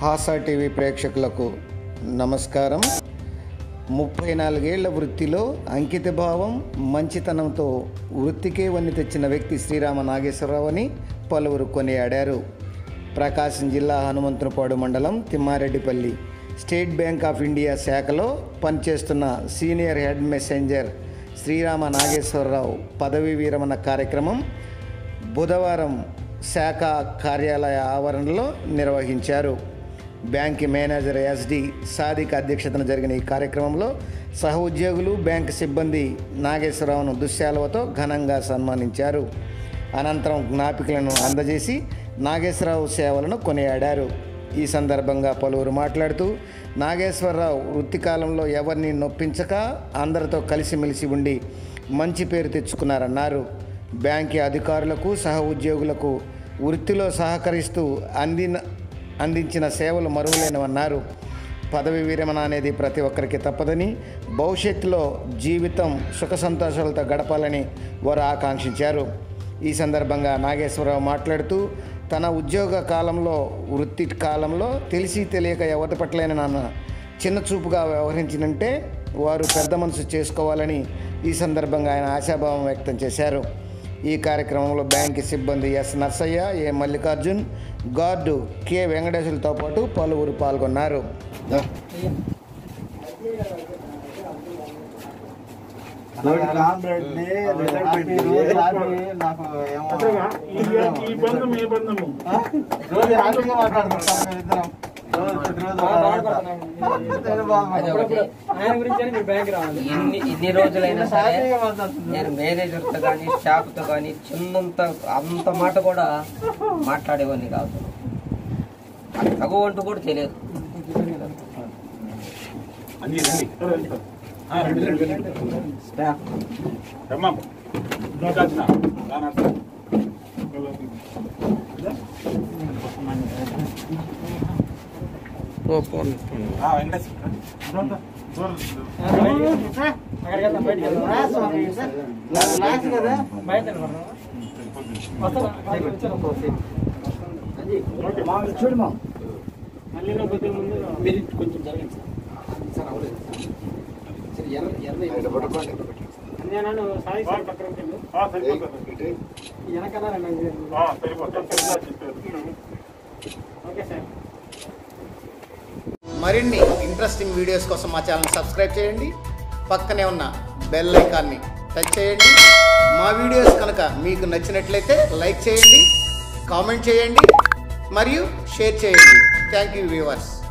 హాసా TV ప్రేక్షకులకు నమస్కారం ముప్పై నాలుగేళ్ల వృత్తిలో అంకితభావం మంచితనంతో వృత్తికే వన్ని తెచ్చిన వ్యక్తి శ్రీరామ నాగేశ్వరరావు అని పలువురు కొనియాడారు ప్రకాశం జిల్లా హనుమంతునిపాడు మండలం Thimmareddypalli state bank of India శాఖలో పనిచేస్తున్న senior head messenger Srirama Nageswararao పదవీ విరమణ కార్యక్రమం బుధవారం శాఖ కార్యాలయ ఆవరణలో నిర్వహించారు బ్యాంక్ మేనేజర్ ఎస్డి సాదిక్ అధ్యక్షతన జరిగిన ఈ కార్యక్రమంలో సహ ఉద్యోగులు బ్యాంక్ సిబ్బంది నాగేశ్వరరావును దుశ్శాలువతో ఘనంగా సన్మానించారు అనంతరం జ్ఞాపికలను అందజేసి నాగేశ్వరరావు సేవలను కొనియాడారు ఈ సందర్భంగా పలువురు మాట్లాడుతూ నాగేశ్వరరావు వృత్తి కాలంలో ఎవరిని నొప్పించక అందరితో కలిసిమెలిసి ఉండి మంచి పేరు తెచ్చుకున్నారన్నారు బ్యాంకి అధికారులకు సహ ఉద్యోగులకు వృత్తిలో సహకరిస్తూ అందిన అందించిన సేవలు మరువలేనివన్నారు పదవి విరమణ అనేది ప్రతి ఒక్కరికి తప్పదని భవిష్యత్తులో జీవితం సుఖ సంతోషాలతో గడపాలని వారు ఆకాంక్షించారు ఈ సందర్భంగా నాగేశ్వరరావు మాట్లాడుతూ తన ఉద్యోగ కాలంలో వృత్తి కాలంలో తెలిసి తెలియక ఎవరి పట్లైన నాన్న చిన్న చూపుగా వ్యవహరించినంటే వారు పెద్ద మనసు చేసుకోవాలని ఈ సందర్భంగా ఆయన ఆశాభావం వ్యక్తం చేశారు ఈ కార్యక్రమంలో బ్యాంక్ సిబ్బంది S Narsaiah A Mallikarjun guard K వెంకటేశ్వరులతో పాటు పలువురు పాల్గొన్నారు ఈ బంధం ఏ బంధము ఆయన గురించి అని మీరు బ్యాంక్ రావాలి ఎన్ని ఇన్ని రోజులైనా సరే నేను మేనేజర్తో కానీ స్టాఫ్తో కానీ చిన్నంత అంత మాట కూడా మాట్లాడేవాడిని కాదు అది తగు అంటూ కూడా తెలియదు అన్ని రండి ఆ, రండి, రండి, రండి. రమ్మా. ఇంకా వచ్చిన. రా, నడుస్తా. ఆ, వెంకటేష్. దూరం, దూరం. అక్కడికి వెళ్దాం బయటికి వెళ్దాం బయట నిలబడదాం. వస్తావా? బయటికి వచ్చాను. మళ్ళీ నువ్వు కొద్దిగా ముందు మీరు కొంచెం జరగండి సార్ నేను సాయి సార్ పక్కన ఉంటాను. ఆ, సరిపోతుంది. వెనకాల రండి. ఆ, సరిపోతుంది. సరిపోతుంది. చెప్పారు. ఓకే సార్ మరిన్ని ఇంట్రెస్టింగ్ వీడియోస్ కోసం మా ఛానల్ సబ్స్క్రైబ్ చేయండి పక్కనే ఉన్న బెల్ ఐకాన్ని టచ్ చేయండి మా వీడియోస్ కనుక మీకు నచ్చినట్లయితే లైక్ చేయండి కామెంట్ చేయండి మరియు షేర్ చేయండి థ్యాంక్ యూ వ్యూవర్స్